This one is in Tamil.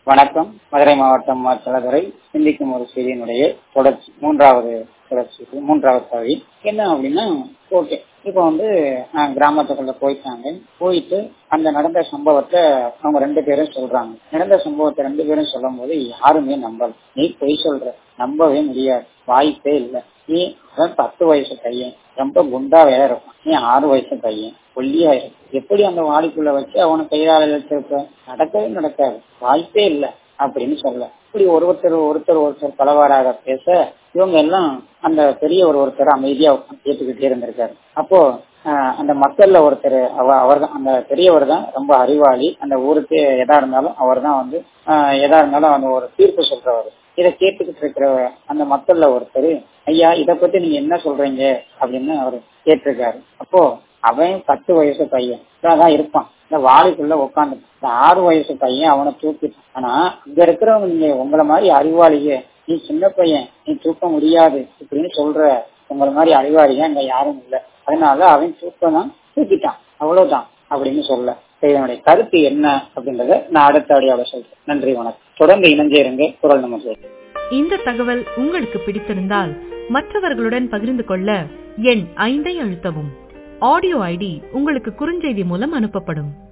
வணக்கம் மதுரை மாவட்டம் மாச்சலதுறை சிந்திக்கும் ஒரு செய்தியினுடைய தொடர்ச்சி மூன்றாவது தொடர்ச்சி மூன்றாவது பகுதி என்ன அப்படின்னா ஓகே இப்போ வந்து ஆஹ், கிராமத்துக்குள்ள போயிட்டாங்க போயிட்டு அந்த நடந்த சம்பவத்தை அவங்க ரெண்டு பேரும் சொல்றாங்க நடந்த சம்பவத்தை ரெண்டு பேரும் சொல்லும் போது யாருமே நம்பல நீ பொய் சொல்ற நம்பவே முடியாது வாய்ப்பே இல்லை நீ அவன் பத்து வயசு பையன் ரொம்ப குண்டா வேற இருக்கும் நீ ஆறு வயசு பையன் ஒல்லியா இருக்கும் எப்படி அந்த வாடிக்குள்ள வச்சு அவனை கையாள வச்சிருப்ப நடக்கவே நடக்காது வாய்ப்பே இல்லை அப்படின்னு சொல்ல இப்படி ஒருத்தர் ஒருத்தர் ஒருத்தர் பலவாறாக பேச இவங்க எல்லாம் அந்த பெரிய ஒரு ஒருத்தர் அமைதியா உட்கார்ந்து கேட்டுக்கிட்டே இருந்திருக்காரு அப்போ ஆஹ், அந்த மக்கள்ல ஒருத்தர் அவ அவர் தான் அந்த பெரியவர் தான் ரொம்ப அறிவாளி அந்த ஊருக்கு எதா இருந்தாலும் அவர் தான் வந்து ஆஹ், எதா இருந்தாலும் அந்த ஒரு தீர்ப்பு சொல்றவர் இதை கேட்டுக்கிட்டு இருக்கிற அந்த மக்கள்ல ஒருத்தர் ஐயா இத பத்தி நீங்க என்ன சொல்றீங்க அப்படின்னு அவர் கேட்டிருக்காரு அப்போ அவன் பத்து வயசு பையன் தான் இருப்பான் இந்த வாளிக்குள்ள உட்காந்து இந்த ஆறு வயசு பையன் அவனை தூக்கிட்டான் ஆனா இங்க இருக்கிறவங்க நீங்க உங்களை மாதிரி அறிவாளியே நீ சின்ன பையன் நீ தூக்க முடியாது இப்படின்னு சொல்ற உங்களை மாதிரி அறிவாளியா இங்க யாரும் இல்லை அதனால அவன் தூக்கம் தான் தூக்கிட்டான் அவ்வளவுதான் அப்படின்னு சொல்ல இப்ப இதனுடைய கருத்து என்ன அப்படின்றத நான் அடுத்த அடியோட சொல்றேன் நன்றி வணக்கம் தொடர்ந்து இணைஞ்சே இருங்க குரல் நம்ம சொல்றேன் இந்த தகவல் உங்களுக்கு பிடித்திருந்தால் மற்றவர்களுடன் பகிர்ந்து கொள்ள எண் ஐந்தை அழுத்தவும் ஆடியோ ஐடி உங்களுக்கு குறுஞ்செய்தி மூலம் அனுப்பப்படும்